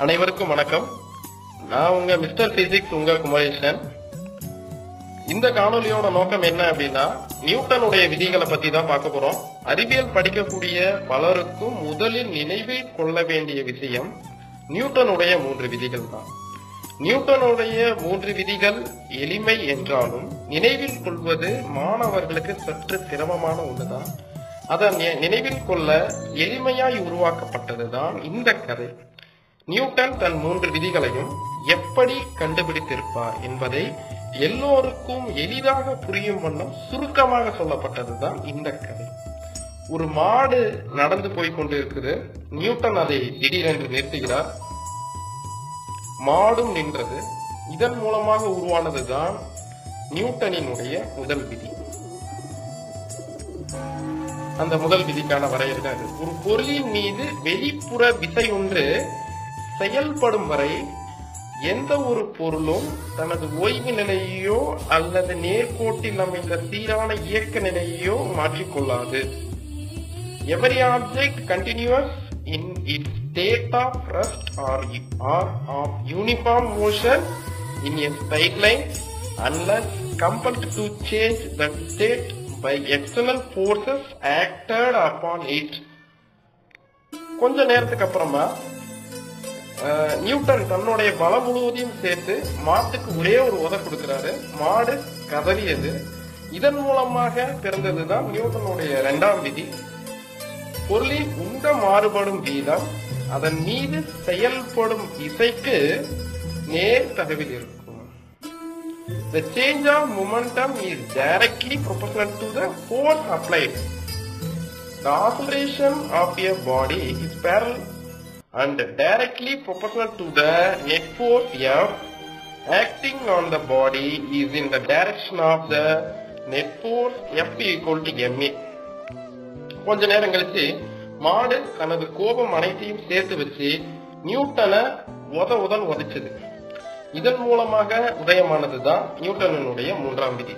அனைவருக்கும் வணக்கம் நான் உங்க மிஸ்டர் பிசிக்ஸ் உங்க குமரேசன் இந்த காணொலியோட நோக்கம் என்ன அப்படின்னா நியூட்டனுடைய விதிகளை பத்தி தான் பார்க்க போறோம் அறிவியல் படிக்கக்கூடிய பலருக்கும் முதலில் நினைவில் கொள்ள வேண்டிய விஷயம் நியூட்டனுடைய மூன்று விதிகள் தான் நியூட்டனுடைய மூன்று விதிகள் எளிமை என்றாலும் நினைவில் கொள்வது மாணவர்களுக்கு சற்று சிரமமான ஒன்றுதான் அதை நி- நினைவில் கொள்ள எளிமையாய் உருவாக்கப்பட்டதுதான் இந்த கதை நியூட்டன் தன் மூன்று விதிகளையும் எப்படி கண்டுபிடித்திருப்பார் என்பதை எல்லோருக்கும் எளிதாக புரியும் வண்ணம் சுருக்கமாக சொல்லப்பட்டதுதான் இந்த கதை ஒரு மாடு நடந்து போய் கொண்டு இருக்குது நியூட்டன் அதை திடீரென்று நிறுத்துகிறார் மாடும் நின்றது இதன் மூலமாக உருவானதுதான் நியூட்டனினுடைய முதல் விதி அந்த முதல் விதிக்கான வரையறை தான் இது ஒரு பொருளின் மீது வெளிப்புற விசை ஒன்று செயல்படும் வரை எந்த ஒரு பொருளும் தனது ஓய்வு நிலையையோ அல்லது நேர்கோட்டில் அமைந்த சீரான இயக்க நிலையையோ மாற்றிக்கொள்ளாது every object continuous in its state of rest or, or of uniform motion in a straight line unless compelled to change that state by external forces acted upon it கொஞ்ச நேரத்துக்கு அப்புறமா அஹ், நியூட்டன் தன்னுடைய பலம் முழுவதையும் சேர்த்து மாட்டுக்கு ஒரே ஒரு உதை கொடுக்கிறாரு மாடு கதறியது இதன் மூலமாக பிறந்ததுதான் நியூட்டனுடைய இரண்டாம் விதி பொருளின் உந்த மாறுபடும் வீதம் அதன் மீது செயல்படும் இசைக்கு நேர் தகவில் இருக்கும் The change of momentum is directly proportional to the force applied. The acceleration of a body is parallel and directly proportional to the net force F acting on the body is in the direction of the net force F equal to ma. கொஞ்ச நேரம் கழிச்சு மாடு தனது கோபம் அனைத்தையும் சேர்த்து வச்சு நியூட்டனை உத உதன் உதைச்சது இதன் மூலமாக உதயமானதுதான் நியூட்டனுடைய மூன்றாம் விதி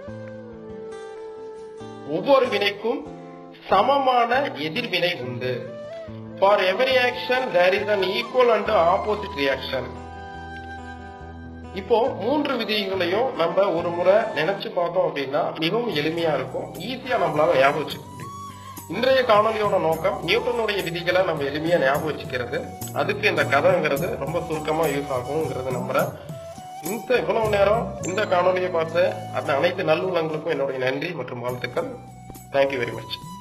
ஒவ்வொரு வினைக்கும் சமமான எதிர்வினை உண்டு for every action there is an equal and opposite reaction இப்போ மூன்று விதிகளையும் நம்ம ஒரு முறை நினைச்சு பார்த்தோம் அப்படின்னா மிகவும் எளிமையா இருக்கும் ஈஸியா நம்மளால ஞாபகம் வச்சுக்க முடியும் இன்றைய காணொலியோட நோக்கம் நியூட்டனுடைய விதிகளை நம்ம எளிமையா ஞாபகம் வச்சுக்கிறது அதுக்கு இந்த கதைங்கிறது ரொம்ப சுருக்கமா யூஸ் ஆகுங்கிறது நம்புறேன் இந்த இவ்வளவு நேரம் இந்த காணொலியை பார்த்த அந்த அனைத்து நல்லுள்ளங்களுக்கும் என்னுடைய நன்றி மற்றும் வாழ்த்துக்கள் தேங்க்யூ வெரி மச்